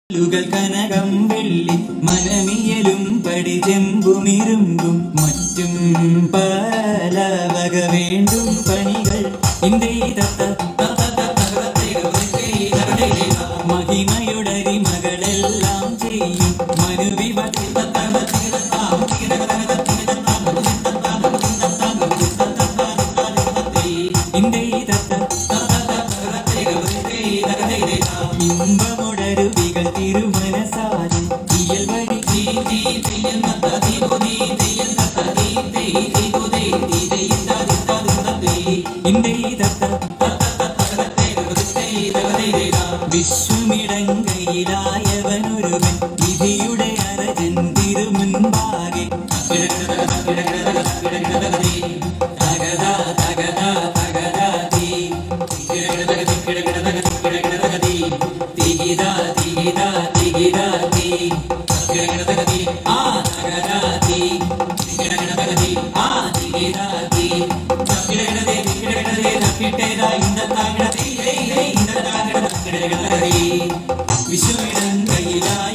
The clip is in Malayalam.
ലുകൾ കനകം വെള്ളി മനമിയലും പടിചെമ്പുമിരുമ്പും മറ്റും പല വക വേണ്ടും പണികൾ മഹിമയുടരിമകളെല്ലാം ചെയ്യും മനുവിപതി ഇമ്പമുടരുവികൾ തിരുമനസാലും ഇയൽ വഴി വിശ്വമിടങ്കയിലായവനൊരുവൻ വിധിയുടെ അരജൻ തിരുമുൻപാകെ തകതാ തകതാ തകതാ തീ തികിതാ തികിതാ തികിതാ തീ ആ തകതാ തീ ആ തികിതാ തീ തക്കിടകിടതേ തിക്കിടകിടതേ തക്കിട്ടേതാ ഇന്ത താകിടതേ ഇന്ത താകിട തക്കിടകിടതേ വിശ്വമിടം കയ്യിലാ